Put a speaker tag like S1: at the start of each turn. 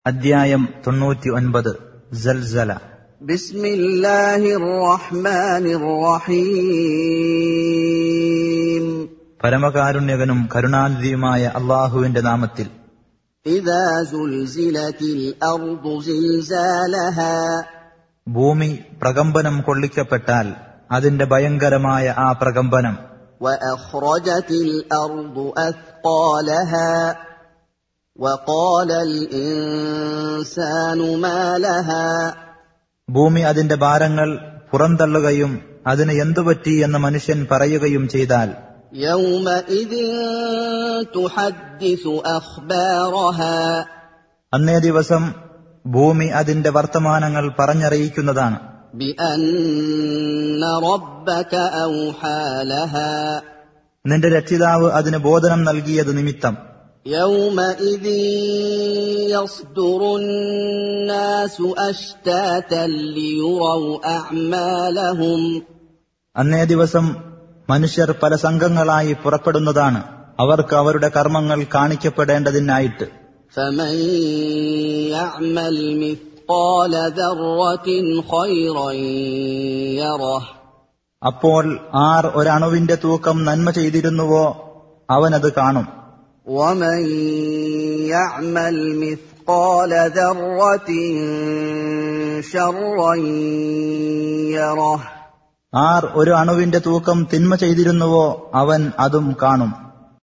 S1: അദ്ധ്യായം തൊണ്ണൂറ്റി ഒൻപത് സൽസല
S2: بسم الله الرحمن الرحيم
S1: പരമകാരുണ്യകനും കരുണാനിധിയുമായ അള്ളാഹുവിന്റെ നാമത്തിൽ
S2: إذا زلزلت الأرض زلزالها
S1: ഭൂമി പ്രകമ്പനം കൊള്ളിക്കപ്പെട്ടാൽ അതിന്റെ ഭയങ്കരമായ ആ പ്രകമ്പനം
S2: وأخرجت الأرض أثقالها وقال الإنسان ما لها
S1: ഭൂമി അതിന്റെ ഭാരങ്ങൾ പുറന്തള്ളുകയും അതിന് എന്തുപറ്റി എന്ന് മനുഷ്യൻ പറയുകയും ചെയ്താൽ
S2: يومئذ تحدث أخبارها
S1: അന്നേ ദിവസം ഭൂമി അതിന്റെ വർത്തമാനങ്ങൾ പറഞ്ഞറിയിക്കുന്നതാണ്
S2: بأن ربك أوحى لها
S1: നിന്റെ രക്ഷിതാവ് അതിന് ബോധനം നൽകിയത് നിമിത്തം
S2: يومئذ يصدر الناس أشتاتا ليروا أعمالهم
S1: അന്നേ ദിവസം മനുഷ്യർ പല സംഘങ്ങളായി പുറപ്പെടുന്നതാണ് അവർക്ക് അവരുടെ കർമ്മങ്ങൾ കാണിക്കപ്പെടേണ്ടതിനായിട്ട്
S2: فمن يعمل مثقال ذرة خيرا يره
S1: അപ്പോൾ ആർ ഒരണുവിന്റെ തൂക്കം നന്മ ചെയ്തിരുന്നുവോ അവനത് കാണും
S2: ومن يعمل مثقال ذرة شرا يره
S1: ആർ ഒരു അണുവിന്റെ തൂക്കം തിന്മ ചെയ്തിരുന്നുവോ അവൻ അതും കാണും